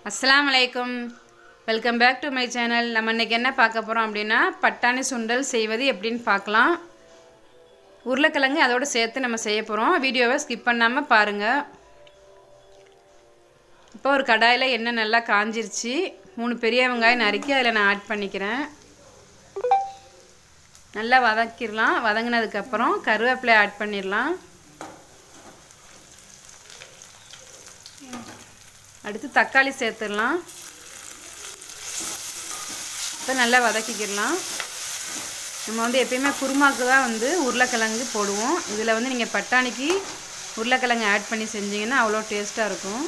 அஸ்ஸலாமு அலைக்கும் welcome back to my channel நம்ம இன்றைக்கி என்ன பார்க்க போகிறோம் அப்படின்னா பட்டாணி சுண்டல் செய்வது எப்படின்னு பார்க்கலாம் உருளைக்கிழங்கு அதோடு சேர்த்து நம்ம செய்ய போகிறோம் வீடியோவை ஸ்கிப் பண்ணாமல் பாருங்கள் இப்போ ஒரு கடாயில் எண்ணெய் நல்லா காஞ்சிருச்சு மூணு பெரிய வெங்காயம் நறுக்கி அதில் நான் ஆட் பண்ணிக்கிறேன் நல்லா வதக்கிடலாம் வதங்கினதுக்கப்புறம் கருவேப்பிலை ஆட் பண்ணிடலாம் அடுத்து தக்காளி சேர்த்துடலாம் இப்போ நல்லா வதக்கிக்கிடலாம் நம்ம வந்து எப்பயுமே குருமாக்கு தான் வந்து உருளைக்கிழங்கு போடுவோம் இதில் வந்து நீங்கள் பட்டாணிக்கு உருளைக்கிழங்கு ஆட் பண்ணி செஞ்சீங்கன்னா அவ்வளோ டேஸ்ட்டாக இருக்கும்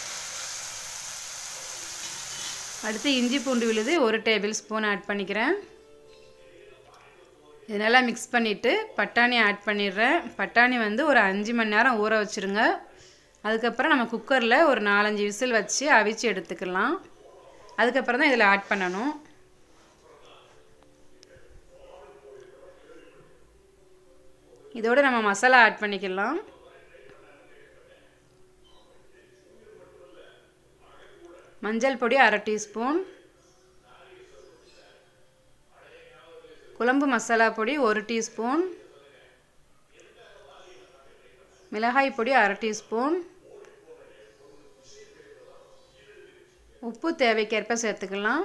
அடுத்து இஞ்சி பூண்டு விழுது ஒரு டேபிள் ஸ்பூன் ஆட் பண்ணிக்கிறேன் இது நல்லா மிக்ஸ் பண்ணிவிட்டு பட்டாணி ஆட் பண்ணிடுறேன் பட்டாணி வந்து ஒரு அஞ்சு மணி நேரம் ஊற வச்சுருங்க அதுக்கப்புறம் நம்ம குக்கரில் ஒரு நாலஞ்சு விசில் வச்சு அவிச்சு எடுத்துக்கலாம் அதுக்கப்புறம் தான் இதில் ஆட் பண்ணணும் இதோடு நம்ம மசாலா ஆட் பண்ணிக்கலாம் மஞ்சள் பொடி அரை டீஸ்பூன் குழம்பு மசாலா பொடி ஒரு டீஸ்பூன் மிளகாய் பொடி அரை டீஸ்பூன் உப்பு தேவைக்கேற்ப சேர்த்துக்கலாம்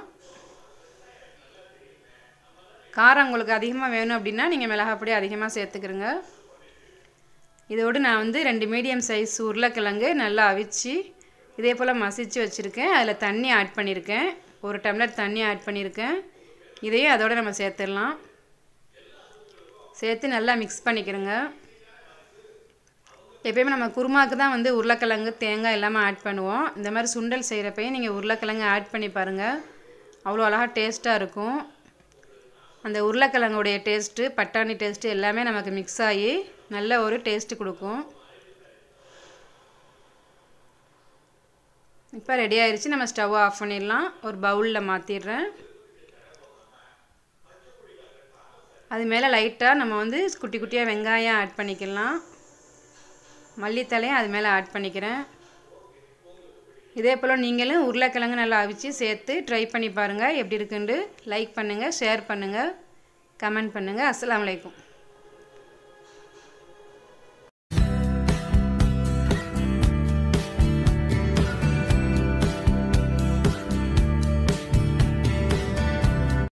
காரம் உங்களுக்கு அதிகமாக வேணும் அப்படின்னா நீங்கள் மிளகாய் பொடி அதிகமாக சேர்த்துக்கிறங்க இதோடு நான் வந்து ரெண்டு மீடியம் சைஸ் உருளைக்கிழங்கு நல்லா அவிச்சு இதே போல் மசிச்சு வச்சுருக்கேன் அதில் தண்ணி ஆட் பண்ணியிருக்கேன் ஒரு டம்ளர் தண்ணி ஆட் பண்ணியிருக்கேன் இதையும் அதோடு நம்ம சேர்த்துடலாம் சேர்த்து நல்லா மிக்ஸ் பண்ணிக்கிறோங்க எப்பயுமே நம்ம குருமாவுக்கு தான் வந்து உருளைக்கிழங்கு தேங்காய் எல்லாமே ஆட் பண்ணுவோம் இந்த மாதிரி சுண்டல் செய்கிறப்பையும் நீங்கள் உருளைக்கிழங்கு ஆட் பண்ணி பாருங்கள் அவ்வளோ அழகாக டேஸ்ட்டாக இருக்கும் அந்த உருளைக்கிழங்குடைய டேஸ்ட்டு பட்டாணி டேஸ்ட்டு எல்லாமே நமக்கு மிக்ஸ் ஆகி நல்ல ஒரு டேஸ்ட்டு கொடுக்கும் இப்போ ரெடி ஆயிடுச்சு நம்ம ஸ்டவ் ஆஃப் பண்ணிடலாம் ஒரு பவுலில் மாற்றிடுறேன் அது மேலே லைட்டாக நம்ம வந்து குட்டி குட்டியாக வெங்காயம் ஆட் பண்ணிக்கலாம் மல்லித்தலையும் அது மேலே ஆட் பண்ணிக்கிறேன் இதே போல் நீங்களும் உருளைக்கிழங்கு நல்லா அவிச்சு சேர்த்து ட்ரை பண்ணி பாருங்கள் எப்படி இருக்குன்ட்டு லைக் பண்ணுங்கள் ஷேர் பண்ணுங்கள் கமெண்ட் பண்ணுங்கள் அஸ்லாம் வலைக்கும்